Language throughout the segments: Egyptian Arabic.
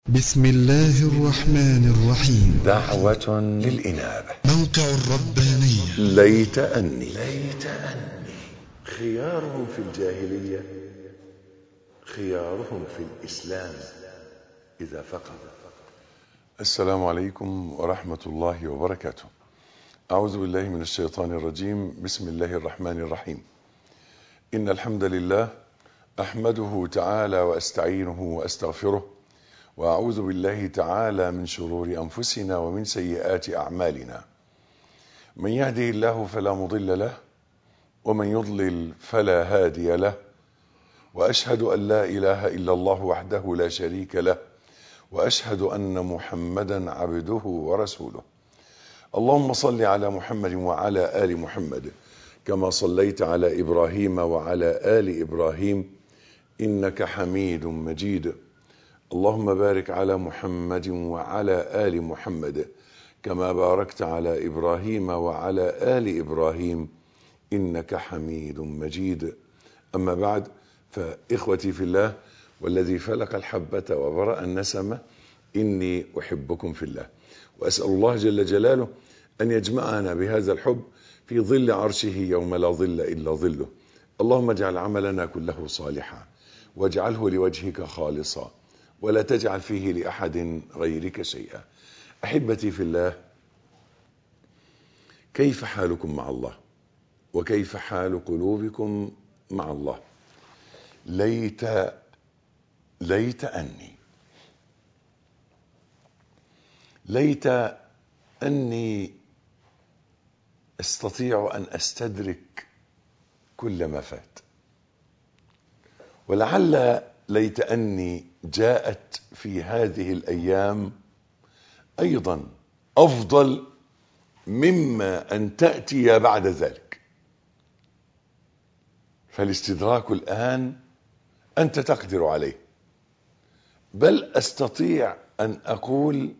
بسم الله الرحمن الرحيم دعوة للإنابة موقع الربانية ليت أني ليت أني خيارهم في الجاهلية خيارهم في الإسلام إذا فقد السلام عليكم ورحمة الله وبركاته أعوذ بالله من الشيطان الرجيم بسم الله الرحمن الرحيم إن الحمد لله أحمده تعالى وأستعينه وأستغفره وأعوذ بالله تعالى من شرور أنفسنا ومن سيئات أعمالنا من يهده الله فلا مضل له ومن يضلل فلا هادي له وأشهد أن لا إله إلا الله وحده لا شريك له وأشهد أن محمدا عبده ورسوله اللهم صل على محمد وعلى آل محمد كما صليت على إبراهيم وعلى آل إبراهيم إنك حميد مجيد اللهم بارك على محمد وعلى آل محمد كما باركت على إبراهيم وعلى آل إبراهيم إنك حميد مجيد أما بعد فإخوتي في الله والذي فلق الحبة وبرأ النسمة إني أحبكم في الله وأسأل الله جل جلاله أن يجمعنا بهذا الحب في ظل عرشه يوم لا ظل إلا ظله اللهم اجعل عملنا كله صالحا واجعله لوجهك خالصا ولا تجعل فيه لأحد غيرك شيئا أحبتي في الله كيف حالكم مع الله وكيف حال قلوبكم مع الله ليت ليت أني ليت أني استطيع أن أستدرك كل ما فات ولعل ليت أني جاءت في هذه الأيام أيضا أفضل مما أن تأتي بعد ذلك فالاستدراك الآن أنت تقدر عليه بل أستطيع أن أقول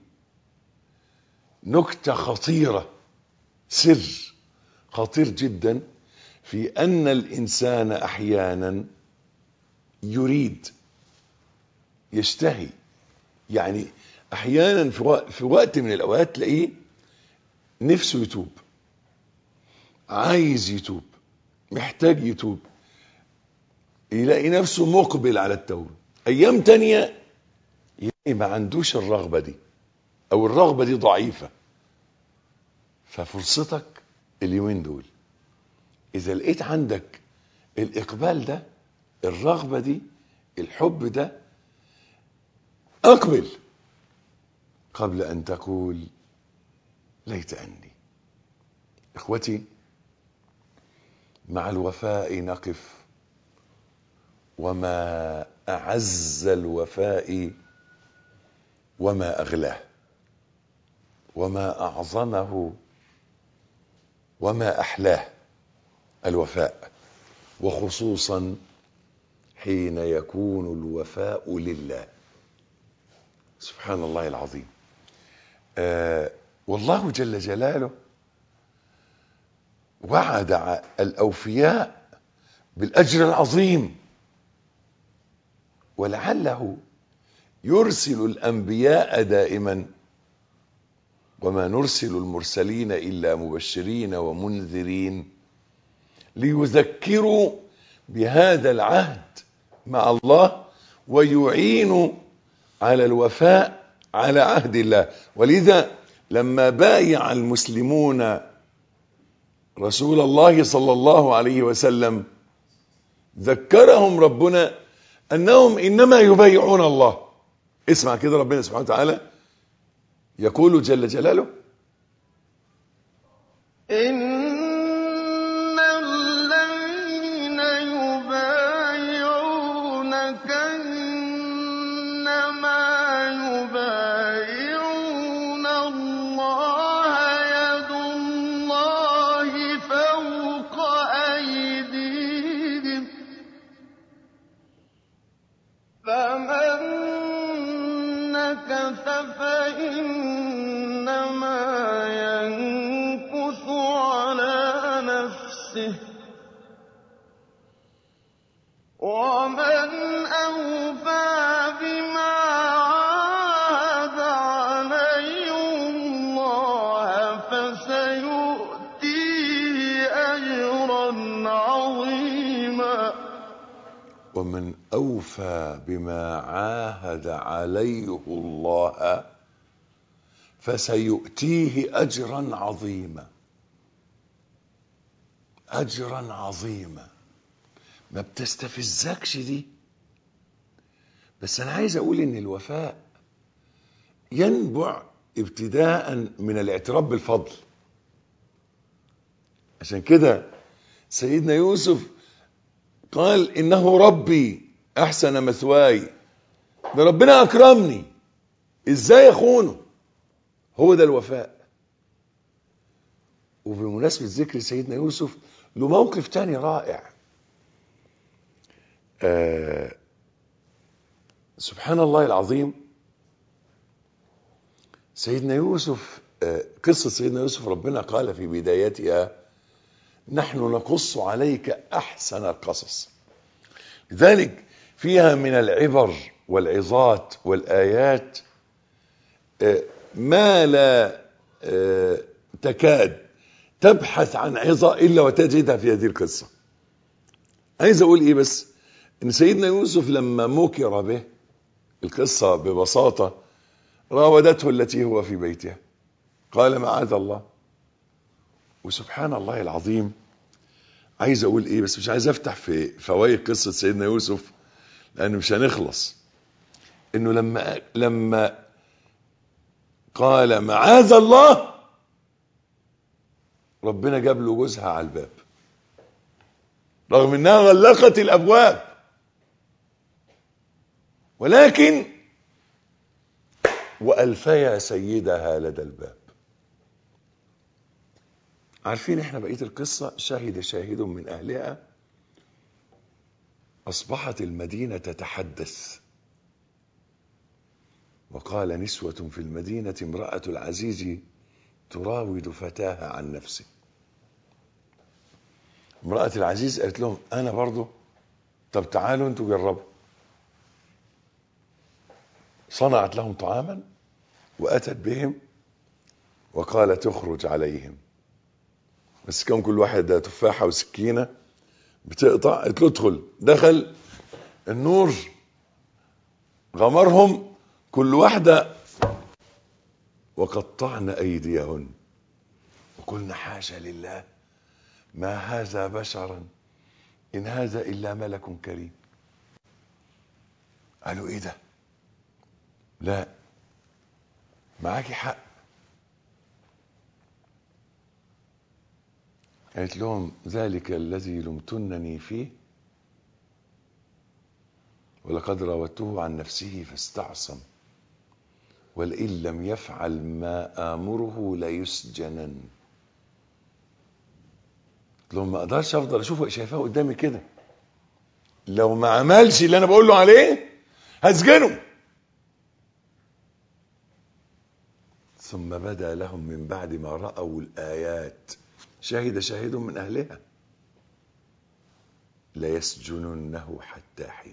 نكتة خطيرة سر خطير جدا في أن الإنسان أحيانا يريد يشتهي يعني أحيانا في وقت من الأوقات تلاقيه نفسه يتوب عايز يتوب محتاج يتوب يلاقي نفسه مقبل على التوبة أيام تانية يلاقي ما عندوش الرغبة دي أو الرغبة دي ضعيفة ففرصتك اليومين دول إذا لقيت عندك الإقبال ده الرغبة دي الحب ده أقبل قبل أن تقول ليت أني إخوتي مع الوفاء نقف وما أعز الوفاء وما أغلاه وما أعظمه وما أحلاه الوفاء وخصوصا حين يكون الوفاء لله سبحان الله العظيم آه والله جل جلاله وعد الأوفياء بالأجر العظيم ولعله يرسل الأنبياء دائما وما نرسل المرسلين إلا مبشرين ومنذرين ليذكروا بهذا العهد مع الله ويعينوا على الوفاء على عهد الله ولذا لما بايع المسلمون رسول الله صلى الله عليه وسلم ذكرهم ربنا انهم انما يبايعون الله اسمع كده ربنا سبحانه وتعالى يقول جل جلاله إن الذين يبايعونك إنما يبايعون الله يد الله فوق أيديهم فمن نكث فإنما ينكث على نفسه ومن أوفى بما ومن أوفى بما عاهد عليه الله فسيؤتيه أجرا عظيما أجرا عظيما ما بتستفزكش دي بس أنا عايز أقول إن الوفاء ينبع ابتداء من الاعتراف بالفضل عشان كده سيدنا يوسف قال انه ربي احسن مثواي ده ربنا اكرمني ازاي اخونه هو ده الوفاء وبمناسبة ذكر سيدنا يوسف له موقف تاني رائع آه سبحان الله العظيم سيدنا يوسف آه قصة سيدنا يوسف ربنا قال في بدايتها نحن نقص عليك احسن القصص لذلك فيها من العبر والعظات والايات ما لا تكاد تبحث عن عظة الا وتجدها في هذه القصه عايز اقول ايه بس ان سيدنا يوسف لما مكر به القصه ببساطه راودته التي هو في بيتها قال معاذ الله وسبحان الله العظيم عايز اقول ايه بس مش عايز افتح في فوائد قصه سيدنا يوسف لان مش هنخلص انه لما لما قال معاذ الله ربنا جاب له جوزها على الباب رغم انها غلقت الابواب ولكن والفيا سيدها لدى الباب عارفين احنا بقيه القصه شهد شاهد من اهلها اصبحت المدينه تتحدث وقال نسوه في المدينه امراه العزيز تراود فتاها عن نفسه امراه العزيز قالت لهم انا برضو طب تعالوا انتوا جربوا صنعت لهم طعاما واتت بهم وقالت اخرج عليهم بس كان كل واحد تفاحه وسكينه بتقطع قلت له ادخل دخل النور غمرهم كل واحده وقطعن ايديهن وقلنا حاشا لله ما هذا بشرا ان هذا الا ملك كريم قالوا ايه ده لا معاكي حق قالت لهم ذلك الذي لمتنني فيه ولقد راودته عن نفسه فاستعصم ولئن لم يفعل ما آمره ليسجنن قلت لهم ما اقدرش افضل اشوفه شايفاه قدامي كده لو ما عملش اللي انا بقول له عليه هسجنه ثم بدا لهم من بعد ما راوا الايات شهد شاهد من اهلها ليسجننه حتى حين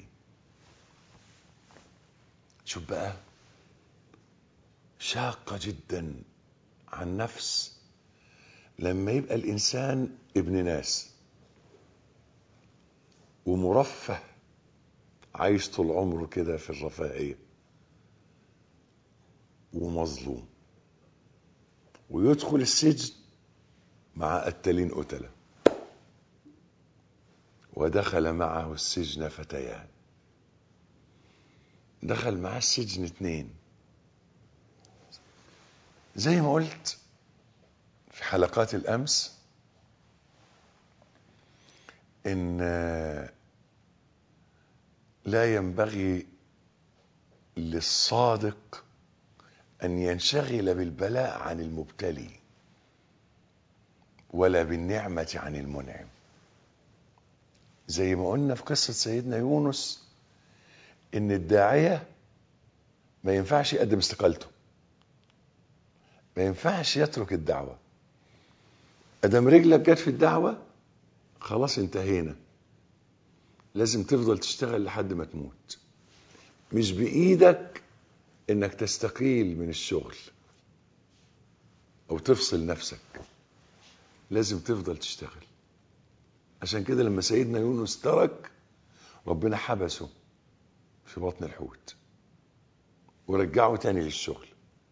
شوف بقى شاقه جدا عن نفس لما يبقى الانسان ابن ناس ومرفه عايش طول عمره كده في الرفاهيه ومظلوم ويدخل السجن مع قتالين قتلة ودخل معه السجن فتيان دخل معاه السجن اتنين زي ما قلت في حلقات الأمس إن لا ينبغي للصادق أن ينشغل بالبلاء عن المبتلي ولا بالنعمة عن المنعم زي ما قلنا في قصة سيدنا يونس إن الداعية ما ينفعش يقدم استقالته ما ينفعش يترك الدعوة أدم رجلك جت في الدعوة خلاص انتهينا لازم تفضل تشتغل لحد ما تموت مش بإيدك انك تستقيل من الشغل او تفصل نفسك لازم تفضل تشتغل عشان كده لما سيدنا يونس ترك ربنا حبسه في بطن الحوت ورجعه تاني للشغل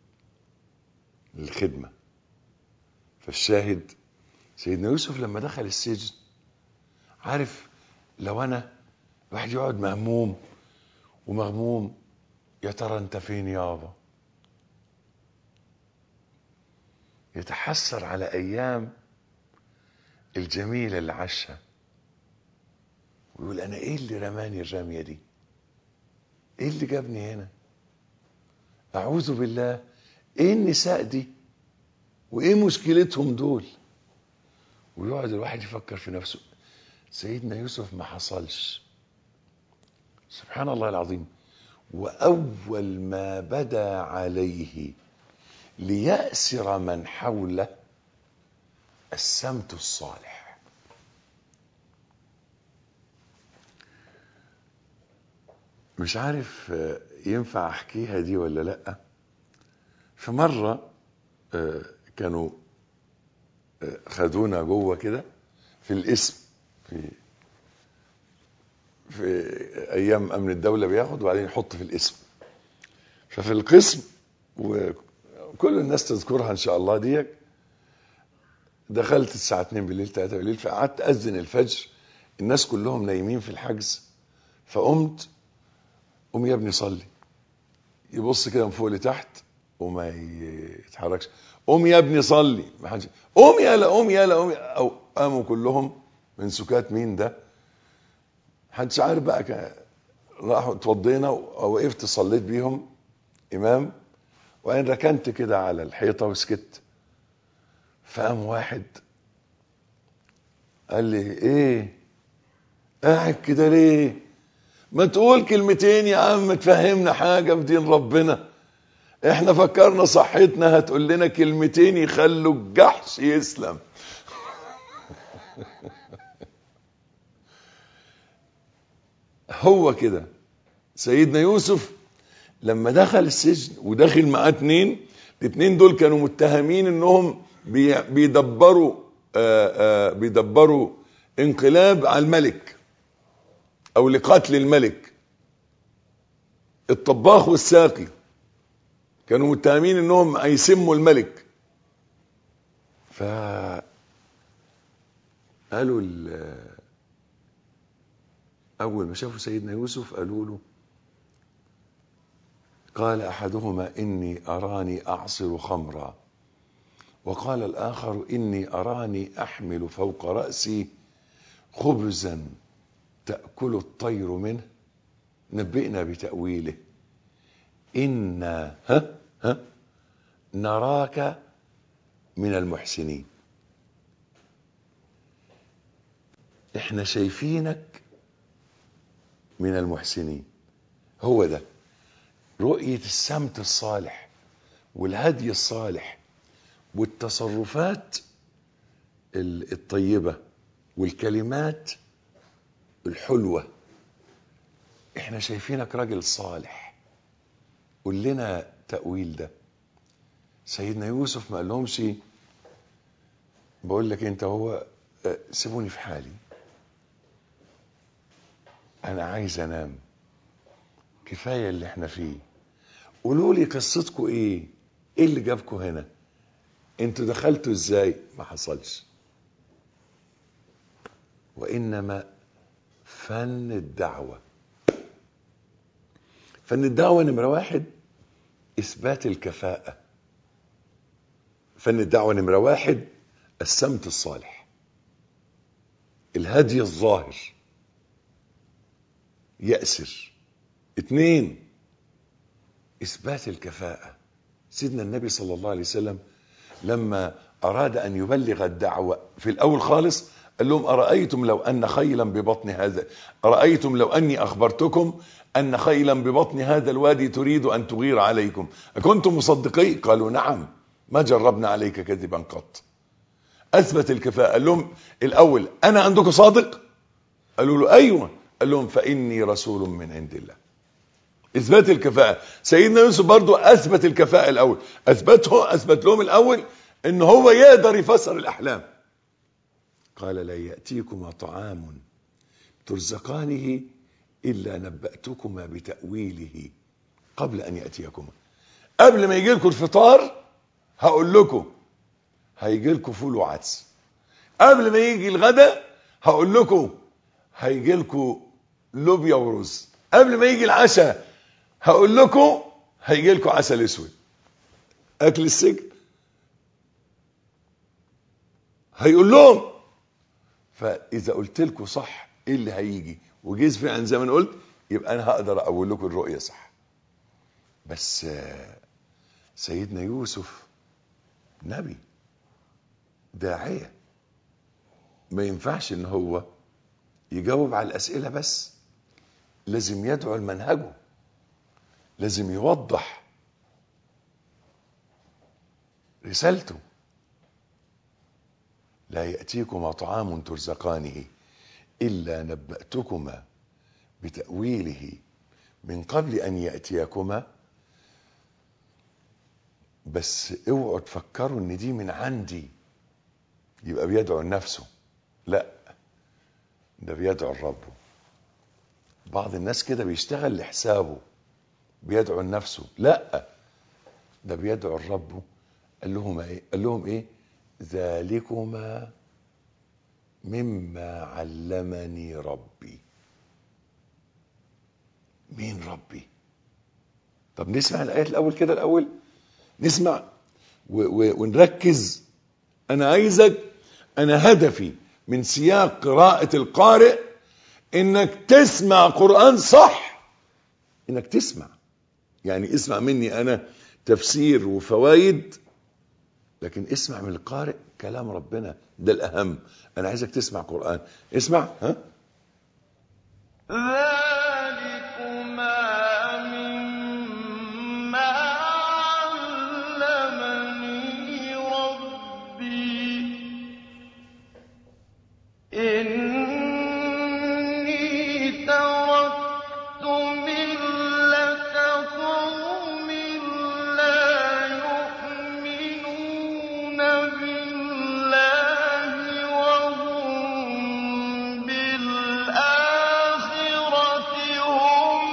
للخدمة فالشاهد سيدنا يوسف لما دخل السجن عارف لو انا واحد يقعد مهموم ومغموم يا ترى انت فين يابا يتحسر على ايام الجميله اللي عاشها ويقول انا ايه اللي رماني الرميه دي ايه اللي جابني هنا اعوذ بالله ايه النساء دي وايه مشكلتهم دول ويقعد الواحد يفكر في نفسه سيدنا يوسف ما حصلش سبحان الله العظيم واول ما بدا عليه ليأسر من حوله السمت الصالح مش عارف آه، ينفع احكيها دي ولا لا في مره آه، كانوا آه، خدونا جوه كده في الاسم في في ايام امن الدوله بياخد وبعدين يحط في الاسم ففي القسم وكل الناس تذكرها ان شاء الله ديك دخلت الساعه 2 بالليل 3 بالليل فقعدت اذن الفجر الناس كلهم نايمين في الحجز فقمت قوم يا ابني صلي يبص كده من فوق لتحت وما يتحركش قوم يا ابني صلي ما حدش قوم يالا قوم يالا قوم يالا. او قاموا كلهم من سكات مين ده محدش عارف بقى كان- راحوا اتوضينا ووقفت صليت بيهم امام وبعدين ركنت كده على الحيطه وسكت فقام واحد قال لي ايه قاعد كده ليه ما تقول كلمتين يا عم تفهمنا حاجه في دين ربنا احنا فكرنا صحتنا هتقول لنا كلمتين يخلوا الجحش يسلم هو كده سيدنا يوسف لما دخل السجن وداخل معاه اتنين الاتنين دول كانوا متهمين انهم بي- بيدبروا آآ آآ بيدبروا انقلاب على الملك او لقتل الملك الطباخ والساقي كانوا متهمين انهم هيسموا الملك ف قالوا ال- اول ما شافوا سيدنا يوسف قالوا له قال احدهما اني اراني اعصر خمرا وقال الاخر اني اراني احمل فوق راسي خبزا تاكل الطير منه نبئنا بتاويله انا ها ها نراك من المحسنين احنا شايفينك من المحسنين هو ده رؤية السمت الصالح والهدي الصالح والتصرفات ال- الطيبة والكلمات الحلوة احنا شايفينك راجل صالح قول لنا تأويل ده سيدنا يوسف ما قالهمش بقول لك انت هو آه، سيبوني في حالي انا عايز انام كفايه اللي احنا فيه قولوا لي قصتكم ايه ايه اللي جابكم هنا انتوا دخلتوا ازاي ما حصلش وانما فن الدعوه فن الدعوه نمره واحد اثبات الكفاءه فن الدعوه نمره واحد السمت الصالح الهدي الظاهر يأسر اثنين إثبات الكفاءة سيدنا النبي صلى الله عليه وسلم لما أراد أن يبلغ الدعوة في الأول خالص قال لهم أرأيتم لو أن خيلا ببطن هذا أرأيتم لو أني أخبرتكم أن خيلا ببطن هذا الوادي تريد أن تغير عليكم أكنتم مصدقي قالوا نعم ما جربنا عليك كذبا قط أثبت الكفاءة قال لهم الأول أنا عندكم صادق قالوا له أيوة قال لهم فإني رسول من عند الله اثبات الكفاءة سيدنا يوسف برضو اثبت الكفاءة الاول اثبته اثبت لهم الاول ان هو يقدر يفسر الاحلام قال لا يأتيكما طعام ترزقانه إلا نبأتكما بتأويله قبل أن يأتيكما قبل ما يجي لكم الفطار هقول لكم هيجي لكم فول وعدس قبل ما يجي الغداء هقول لكم هيجي لكم لوبيا ورز قبل ما يجي العشاء هقول لكم هيجي لكم عسل اسود اكل السجن هيقول لهم فاذا قلت لكم صح ايه اللي هيجي وجيز فعلا زي ما انا قلت يبقى انا هقدر اقول لكم الرؤيه صح بس آه، سيدنا يوسف نبي داعيه ما ينفعش ان هو يجاوب على الاسئله بس لازم يدعو لمنهجه لازم يوضح رسالته لا يأتيكما طعام ترزقانه إلا نبأتكما بتأويله من قبل أن يأتيكما بس اوعوا تفكروا ان دي من عندي يبقى بيدعو لنفسه لا ده بيدعو لربه بعض الناس كده بيشتغل لحسابه بيدعو لنفسه لا ده بيدعو لربه قال لهم ايه قال لهم ايه ذلكما مما علمني ربي مين ربي طب نسمع الايات الاول كده الاول نسمع و و ونركز انا عايزك انا هدفي من سياق قراءة القارئ انك تسمع قرآن صح انك تسمع يعني اسمع مني انا تفسير وفوائد لكن اسمع من القارئ كلام ربنا ده الاهم انا عايزك تسمع قرآن اسمع ها ذلكما مما علمني ربي إني تركت ملة قوم لا يؤمنون بالله وهم بالآخرة هم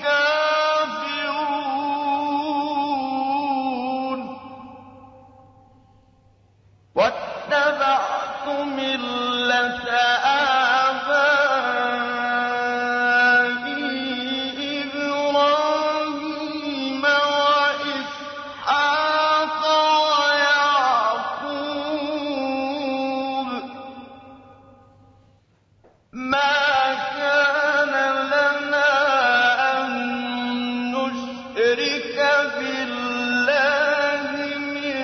كافرون واتبعت ملة آبائي إبراهيم وإسحاق ويعقوب ما كان لنا أن نشرك بالله من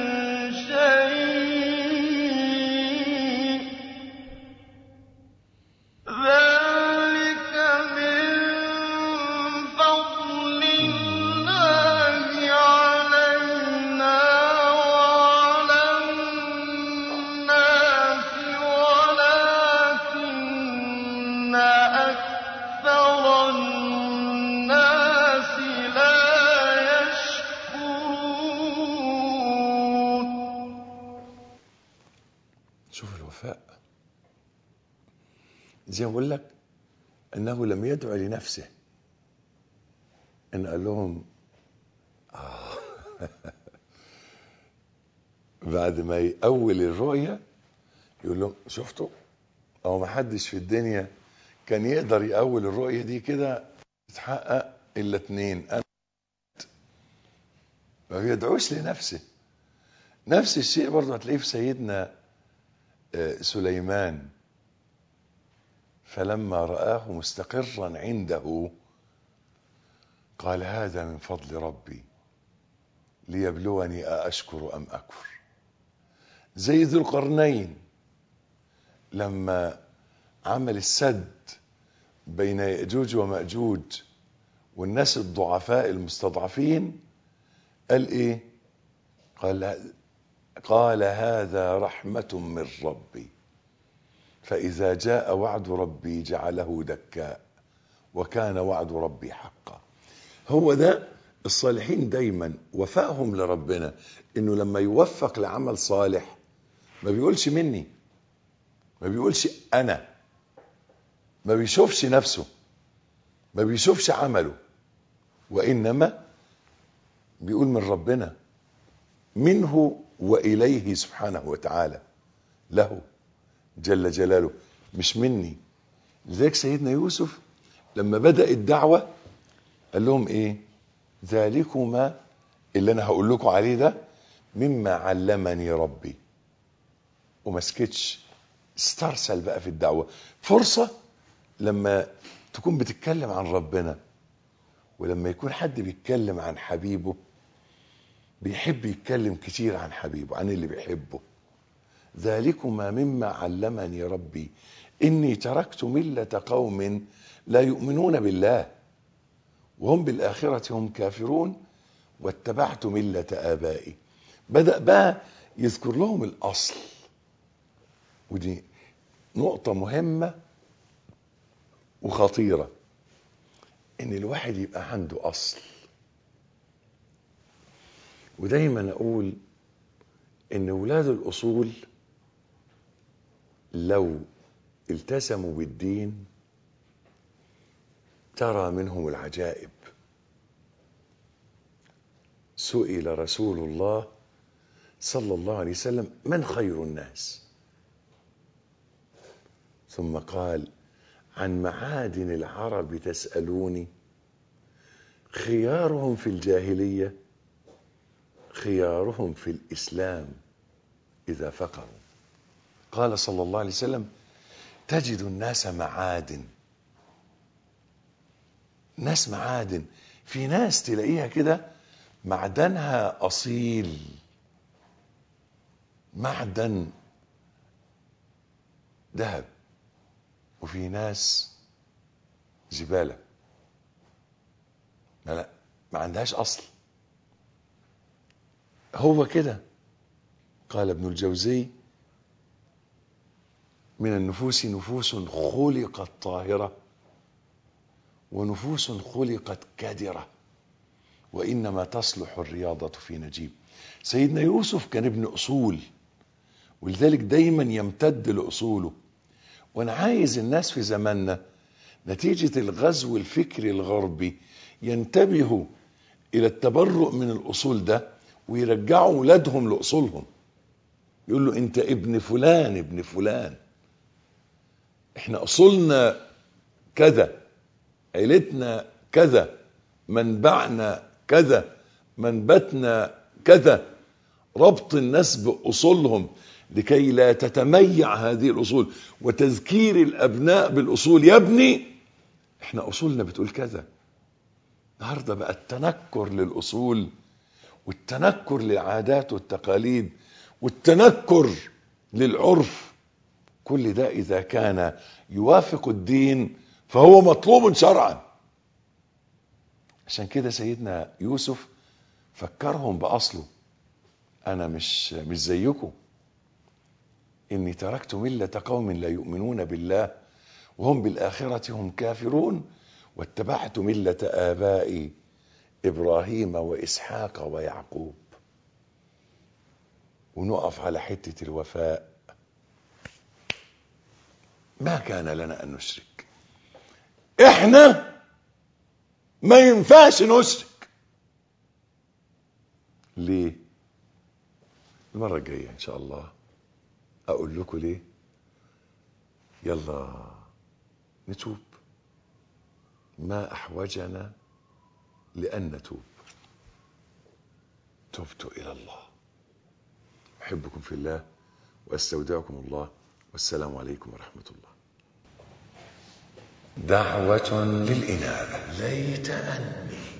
شيء ذلك من فضل الله علينا وعلى الناس ولكن أكثر الناس لا يشكرون شوف الوفاء زي ما بقول لك انه لم يدعو لنفسه ان قال لهم آه بعد ما يأول الرؤية يقول لهم شفتوا او ما حدش في الدنيا كان يقدر يأول الرؤية دي كده تتحقق الا اتنين انا ما بيدعوش لنفسه نفس الشيء برضه هتلاقيه في سيدنا آه، سليمان فلما رآه مستقرا عنده قال هذا من فضل ربي ليبلوني أأشكر أم أكفر زي ذو القرنين لما عمل السد بين يأجوج ومأجوج والناس الضعفاء المستضعفين قال ايه قال قال هذا رحمة من ربي فإذا جاء وعد ربي جعله دكاء وكان وعد ربي حقا هو ده الصالحين دايما وفائهم لربنا انه لما يوفق لعمل صالح ما بيقولش مني ما بيقولش انا ما بيشوفش نفسه ما بيشوفش عمله وإنما بيقول من ربنا منه وإليه سبحانه وتعالى له جل جلاله مش مني لذلك سيدنا يوسف لما بدأ الدعوة قال لهم ايه ذلكما اللي انا هقول لكم عليه ده مما علمني ربي وما سكتش استرسل بقى في الدعوة فرصة لما تكون بتتكلم عن ربنا ولما يكون حد بيتكلم عن حبيبه بيحب يتكلم كتير عن حبيبه عن اللي بيحبه ذلكما مما علمني ربي إني تركت ملة قوم لا يؤمنون بالله وهم بالآخرة هم كافرون واتبعت ملة آبائي بدأ بقى يذكر لهم الأصل ودي نقطة مهمة وخطيرة إن الواحد يبقى عنده أصل ودايما أقول إن ولاد الأصول لو التزموا بالدين ترى منهم العجائب سئل رسول الله صلى الله عليه وسلم من خير الناس ثم قال عن معادن العرب تسألوني خيارهم في الجاهلية خيارهم في الإسلام إذا فقروا قال صلى الله عليه وسلم تجد الناس معادن ناس معادن في ناس تلاقيها كده معدنها أصيل معدن ذهب وفي ناس زبالة ما لا ما عندهاش أصل هو كده قال ابن الجوزي من النفوس نفوس خلقت طاهرة ونفوس خلقت كادرة وإنما تصلح الرياضة في نجيب سيدنا يوسف كان ابن أصول ولذلك دايما يمتد لأصوله وأنا عايز الناس في زماننا نتيجة الغزو الفكري الغربي ينتبهوا إلى التبرؤ من الأصول ده ويرجعوا ولادهم لأصولهم يقول له أنت ابن فلان ابن فلان احنا أصولنا كذا عيلتنا كذا منبعنا كذا منبتنا كذا ربط الناس بأصولهم لكي لا تتميع هذه الأصول وتذكير الأبناء بالأصول يا ابني احنا أصولنا بتقول كذا النهاردة بقى التنكر للأصول والتنكر للعادات والتقاليد والتنكر للعرف كل ده إذا كان يوافق الدين فهو مطلوب شرعا عشان كده سيدنا يوسف فكرهم بأصله أنا مش مش زيكم إني تركت ملة قوم لا يؤمنون بالله وهم بالآخرة هم كافرون واتبعت ملة آبائي إبراهيم وإسحاق ويعقوب ونقف على حتة الوفاء ما كان لنا أن نشرك إحنا ما ينفعش نشرك ليه المرة الجاية إن شاء الله أقول لكم ليه يلا نتوب ما أحوجنا لأن نتوب تبت إلى الله أحبكم في الله وأستودعكم الله والسلام عليكم ورحمة الله دعوة للإنابة ليت أني